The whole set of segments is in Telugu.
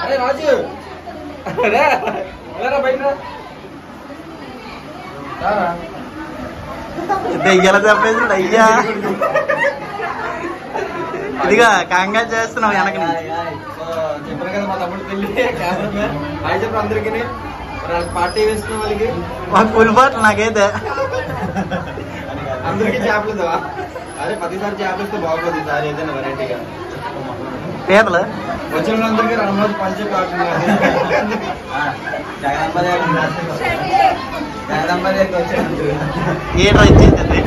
అరే రాజు రా. రారా బయట రా. రారా. దెయ్యాల చెప్పేసి అయ్యా ఇదిగా కంగా చేస్తున్నావు వెనక హాయ్, హాయ్. సో, చెప్పాను కదా మా తమ్ముడు పెళ్ళి కెమెరా హాయ్ చెప్పు అందరికి పార్టీ వేస్తున్న వాళ్ళకి మాకు ఫుల్ బాట్ నాకైతే అందరికి చేపలు అదే ప్రతిసారి చేపలిస్తే బాగోదు ఈసారి ఏదైనా వెరైటీగా పీతలు వచ్చిన వాళ్ళందరికీ రెండు రోజులు పంచే ఏటో ఇచ్చేసింది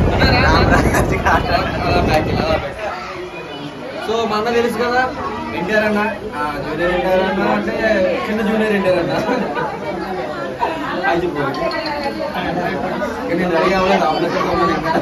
సో మా అన్న తెలుసు కదా ఎన్టీఆర్ అన్న ఆ, జూనియర్ ఎన్టీఆర్ అన్న అంటే చిన్న జూనియర్ ఎన్టీఆర్ అన్న అది చెప్పు. ఇక నేను రెడీ అవ్వలేదు అవ్వలేదు అవ్వలేదు ఇంకా.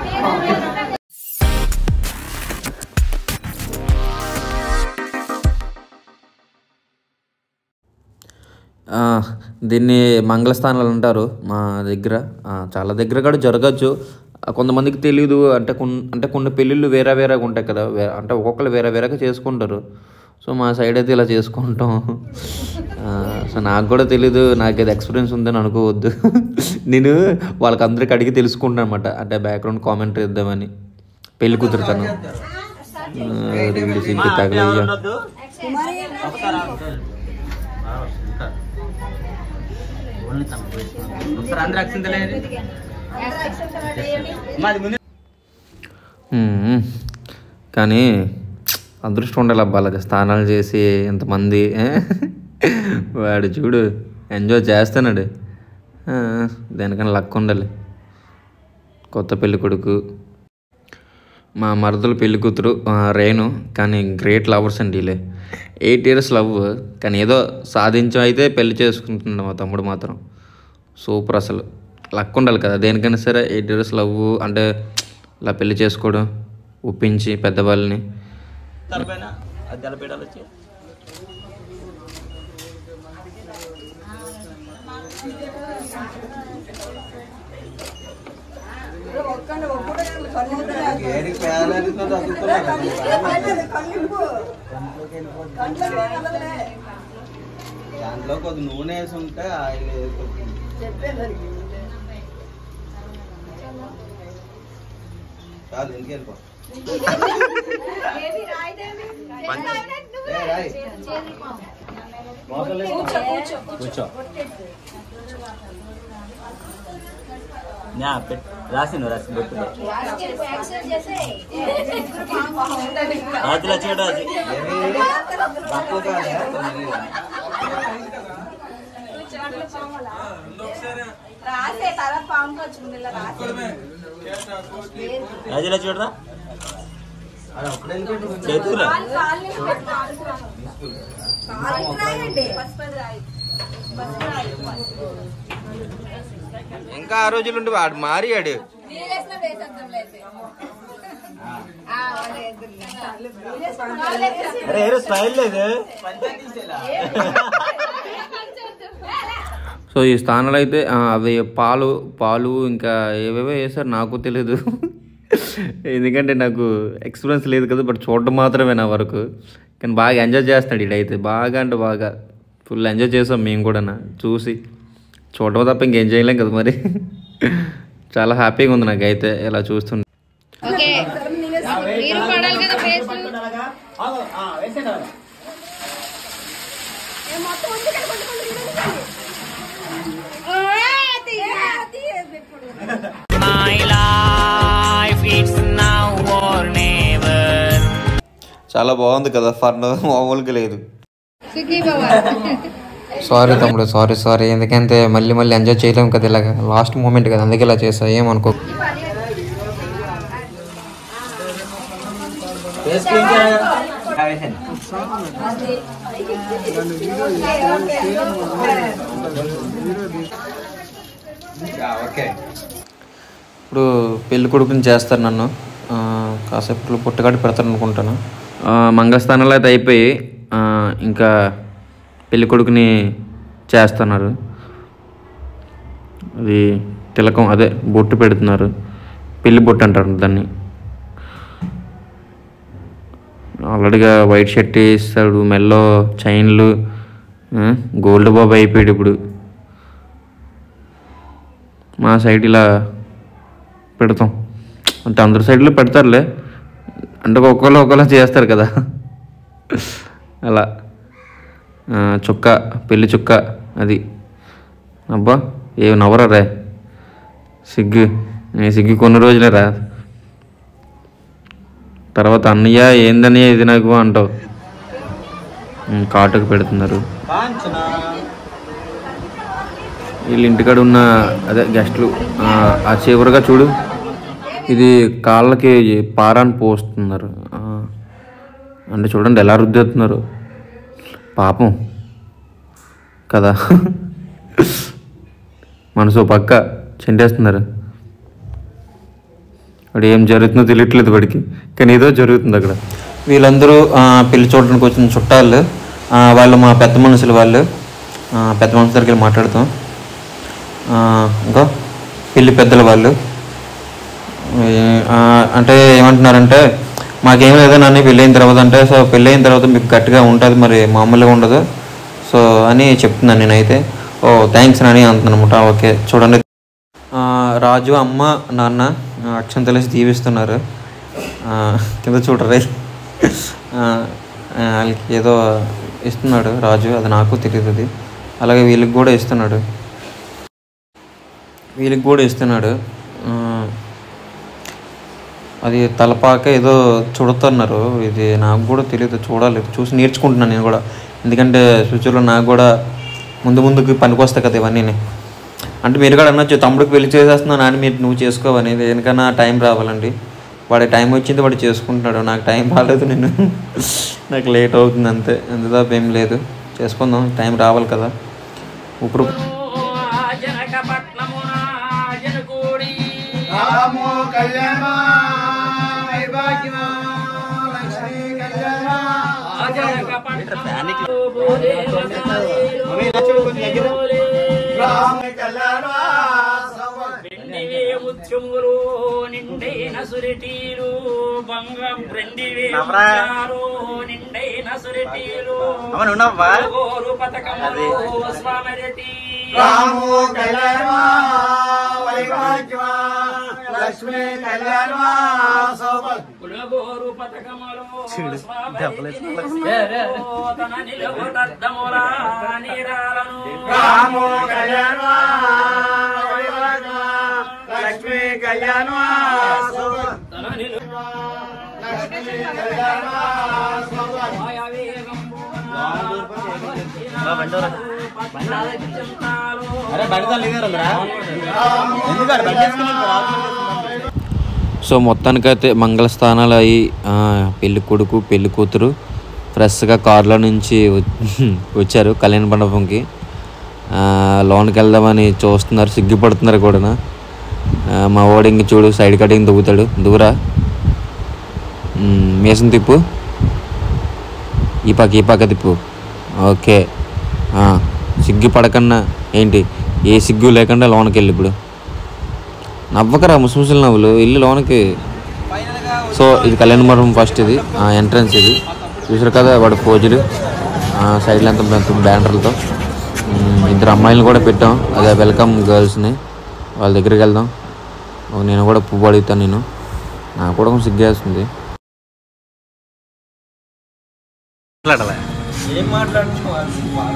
ఆ, దీన్ని మంగళస్థానాలు అంటారు మా దగ్గర ఆ, చాలా దగ్గర కూడా జరగచ్చు ఆ, కొంతమందికి తెలియదు అంటే కొన్ అంటే కొన్ని పెళ్ళిళ్ళు వేరే వేరేగా ఉంటాయి కదా వే- అంటే ఒక్కొక్కరు వేరే వేరేగా చేసుకుంటారు సో మా సైడ్ అయితే ఇలా చేసుకుంటాం ఆ, సో నాకు కూడా తెలీదు నాకు ఇది ఎక్స్పీరియన్స్ ఉందని అనుకోవద్దు నేను వాళ్ళకి అందరికి అడిగి తెలుసుకుంటాను అనమాట అంటే బ్యాక్గ్రౌండ్ కామెంటరీ ఇద్దామని పెళ్లి కూతురుతాను వీడి సింకి తగలయ్యా మ్మ్. కానీ అదృష్టం ఉండాలి అబ్బా అలాగ స్నానాలు చేసి ఎంతమంది ఏ? వాడు చూడు ఎంజాయ్ చేస్తున్నాడు ఆ, దేనికన్నా లక్ ఉండాలి కొత్త పెళ్లి కొడుకు మా మరదలు పెళ్లి కూతురు ఆ, రేణు కానీ గ్రేట్ లవర్స్ అండి వీళ్ళే ఎయిట్ ఇయర్స్ లవ్ కానీ ఏదో సాధించం అయితే పెళ్లి చేసుకుంటున్నాడు మా తమ్ముడు మాత్రం సూపర్ అసలు లక్ ఉండాలి కదా దేనికైనా సరే ఎయిట్ ఇయర్స్ లవ్ అంటే ఇలా పెళ్లి చేసుకోవడం ఒప్పించి పెద్దవాళ్ళని దాంట్లో కొద్ది నూనె వేసి ఉంటే ఆయిల్ కాదు ఇంటికి వెళ్ళిపో ఏ, రాయ్. మోసం లేదు. కూర్చో రాసిను రాసి పెట్టు రాజులా చూడు రాజు ఏమి? తక్కువ కాదా? తొమ్మిది. రాసే తర్వాత పాము వచ్చింది ఇలా రాసే రాజులా చూడరా అది అప్పుడు వెళ్ళిపోయింది కొంచెం. చేతుకురా కాలు కాలు నుంచి పెట్టు, కాలుకి రా. కాలుకి రాయండి. పసుపు రాయి. పసుపు రాయి. ఇంకా ఆ రోజులు ఉండి వాడు మారియాడు నీళ్ళు వేసినప్పుడు వేసేద్దాంలే అయితే. ఆ, అదే వేద్దాంలే. నీళ్ళు వేసినప్పుడు వేసేసి. అరే ఏదో స్టైల్ లేదు సో ఈ స్థానాలు అయితే ఆ, అవి పాలు పాలు ఇంకా ఏవేవో వేసారు నాకు తెలియదు ఎందుకంటే నాకు ఎక్స్పీరియన్స్ లేదు కదా బట్ చూడడం మాత్రమే నా వరకు కానీ బాగా ఎంజాయ్ చేస్తున్నాడు ఇడైతే బాగా అంటే బాగా ఫుల్ ఎంజాయ్ చేసాం మేము కూడా చూసి చూడడం తప్ప ఇంకేం చేయలేం కదా మరి చాలా హ్యాపీగా ఉంది నాకైతే ఇలా చూస్తుంటే ఓకే మీరు పడాలి కదా ఫేస్ ఏ, మొత్తం ఉంది కదా, కొంచెం కొంచెం ఇది ఉంది. ఏ, అది ఇప్పుడు. చాలా బాగుంది కదా ఫన్ మామూలుగా లేదు సుఖీ బాబా సారీ తమ్ముడు సారీ సారీ ఎందుకంటే మళ్ళీ మళ్ళీ ఎంజాయ్ చేయలేము కదా ఇలాగ లాస్ట్ మూమెంట్ కదా అందుకే ఇలా చేసా ఏమనుకో ఓకే ఇప్పుడు పెళ్లి కొడుకుని చేస్తారు నన్ను ఆ, కాసేపు పుట్టగాడి పెడతాను అనుకుంటాను ఆ, మంగళస్థానాలు అయితే అయిపోయి ఆ, ఇంకా పెళ్లి కొడుకుని చేస్తున్నారు అది తిలకం అదే బొట్టు పెడుతున్నారు పెళ్లి బొట్టు అంటారు దాన్ని ఆల్రెడీగా వైట్ షర్ట్ వేస్తాడు మెల్లో చైన్లు ఆ, గోల్డ్ బాబు అయిపోయాడు ఇప్పుడు మా సైడ్ ఇలా పెడతాం అంటే అందరి సైడ్లో పెడతారులే అంటే ఒక్కొక్కరు ఒక్కొక్కలా చేస్తారు కదా అలా ఆ, చుక్క పెళ్లి చుక్క అది అబ్బా ఏ నవ్వరా రే సిగ్గు నీ సిగ్గు కొన్ని రోజులే రా తర్వాత అన్నయ్య ఏందన్నయ్య ఇది నాకు అంటావు ఉమ్, కాటుకు పెడుతున్నారు వీళ్ళు ఇంటికాడ ఉన్న అదే గెస్ట్లు ఆ, ఆ చివరిగా చూడు ఇది కాళ్ళకి పారాన్ని పోస్తున్నారు ఆ, అంటే చూడండి ఎలా రుద్దేస్తున్నారు పాపం కదా మనసు ఓ పక్క చెంటేస్తున్నారు వాడు ఏం జరుగుతుందో తెలియట్లేదు వాడికి కానీ ఏదో జరుగుతుంది అక్కడ వీళ్ళందరూ ఆ, పెళ్లి చూడడానికి వచ్చిన చుట్టాలు ఆ, వాళ్ళు మా పెద్ద మనుషులు వాళ్ళు ఆ, పెద్ద మనుషుల దగ్గరికి వెళ్ళి మాట్లాడుతాం ఆ, ఇంకా పెళ్లి పెద్దల వాళ్ళు ఏ- ఆ, అంటే ఏమంటున్నారంటే మాకేం లేదు నాన్న పెళ్ళి అయిన తర్వాత అంటే సో పెళ్ళి అయిన తర్వాత మీకు గట్టిగా ఉంటుంది మరి మామూలుగా ఉండదు సో అని చెప్తున్నాను నేనైతే ఓ థ్యాంక్స్ నాని అంటున్నమాట ఓకే చూడండి ఆ, రాజు అమ్మ నాన్న ఆ, అక్షంతలేసి దీవిస్తున్నారు ఆ, కింద చూడరే ఆ, ఆ, వాళ్ళకి ఏదో ఇస్తున్నాడు రాజు అది నాకు తెలియదు అది అలాగే వీళ్ళకి కూడా ఇస్తున్నాడు వీళ్ళకి కూడా ఇస్తున్నాడు ఆ, అది తలపాక ఏదో చుడుతున్నారు ఇది నాకు కూడా తెలియదు చూడాలి చూసి నేర్చుకుంటున్నాను నేను కూడా ఎందుకంటే ఫ్యూచర్లో నాకు కూడా ముందు ముందుకు పనికొస్తాయి కదా ఇవన్నీ అంటే మీరు కూడా అనొచ్చు తమ్ముడికి పెళ్లి చేసేస్తున్నాను అని మీరు నువ్వు చేసుకోవని దేనికన్నా టైం రావాలండి వాడి టైం వచ్చింది వాడు చేసుకుంటున్నాడు నాకు టైం రాలేదు నేను నాకు లేట్ అవుతుంది అంతే అంత తప్ప ఏం లేదు చేసుకుందాం టైం రావాలి కదా ఇప్పుడు రామో కళ్యాణ వైభాగ్యమ లక్ష్మీ కళ్యాణ రామ కళ్యాణ రెండివే ముత్యములు నిండైన సురిటీలు బంగం రెండివే ముత్యాలు నిండైన సురిటీలు అవును ఉన్నవ్వా గోరు పథకములు స్వామిరెడ్డి రామో కళ్యాణ వైభాగ్యమ లక్ష్మీ కళ్యాణ సౌభాగ్య పులగోరు పథకములు స్వామిరెడ్డి తన నిలవటద్దముల నీరాలను రామో కళ్యాణ వైభాగ్యమ లక్ష్మీ కళ్యాణ సౌభాగ్య తన నిలువ లక్ష్మీ కళ్యాణ సౌభాగ్య సో మొత్తానికైతే మంగళ స్థానాలు అయ్యి ఆ, పెళ్లి కొడుకు పెళ్లి కూతురు ఫ్రెష్గా కారులో నుంచి వ- వచ్చారు కళ్యాణ మండపంకి ఆ, లోనికి వెళ్దామని చూస్తున్నారు సిగ్గుపడుతున్నారు కూడా మా వాడు ఇంక చూడు సైడ్ కటింగ్ దువ్వుతాడు దూరా మేసం తిప్పు ఈ పక్క ఈ పక్క తిప్పు ఓకే ఆ, సిగ్గు పడకన్నా ఏంటి ఏ సిగ్గు లేకుండా లోనకి వెళ్ళి ఇప్పుడు నవ్వకరా ముసుముసులు నవ్వులు ఇల్లు లోనకి సో ఇది కళ్యాణ మండపం ఫస్ట్ ఇది ఎంట్రన్స్ ఇది చూసారు కదా వాడు పోజులు సైడ్లో అంతా మొత్తం బ్యానర్లతో ఉమ్, ఇద్దరు అమ్మాయిలను కూడా పెట్టాం అదే వెల్కమ్ గర్ల్స్ని వాళ్ళ దగ్గరికి వెళ్దాం ఒక నేను కూడా పువ్వు అడుగుతాను నేను నాకు కూడా కొంచెం సిగ్గేస్తుంది ఏం మాట్లాడుతున్నావు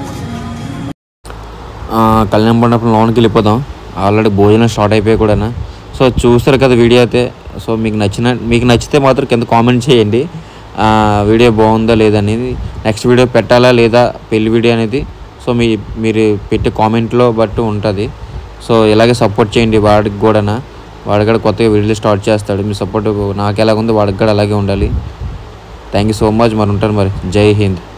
ఆ, కళ్యాణ మండపం లోనికి వెళ్ళిపోదాం ఆల్రెడీ భోజనం స్టార్ట్ అయిపోయి కూడా సో చూస్తారు కదా వీడియో అయితే సో మీకు నచ్చిన మీకు నచ్చితే మాత్రం కింద కామెంట్ చేయండి ఆ, వీడియో బాగుందా లేదా అనేది నెక్స్ట్ వీడియో పెట్టాలా లేదా పెళ్లి వీడియో అనేది సో మీ మీరు పెట్టే కామెంట్లో బట్టి ఉంటుంది సో ఇలాగే సపోర్ట్ చేయండి వాడికి కూడా వాడు కూడా కొత్తగా వీడియోలు స్టార్ట్ చేస్తాడు మీ సపోర్ట్ నాకు ఎలాగుందో వాడికి కూడా అలాగే ఉండాలి థ్యాంక్ యూ సో మచ్ మరి ఉంటాను మరి జై హింద్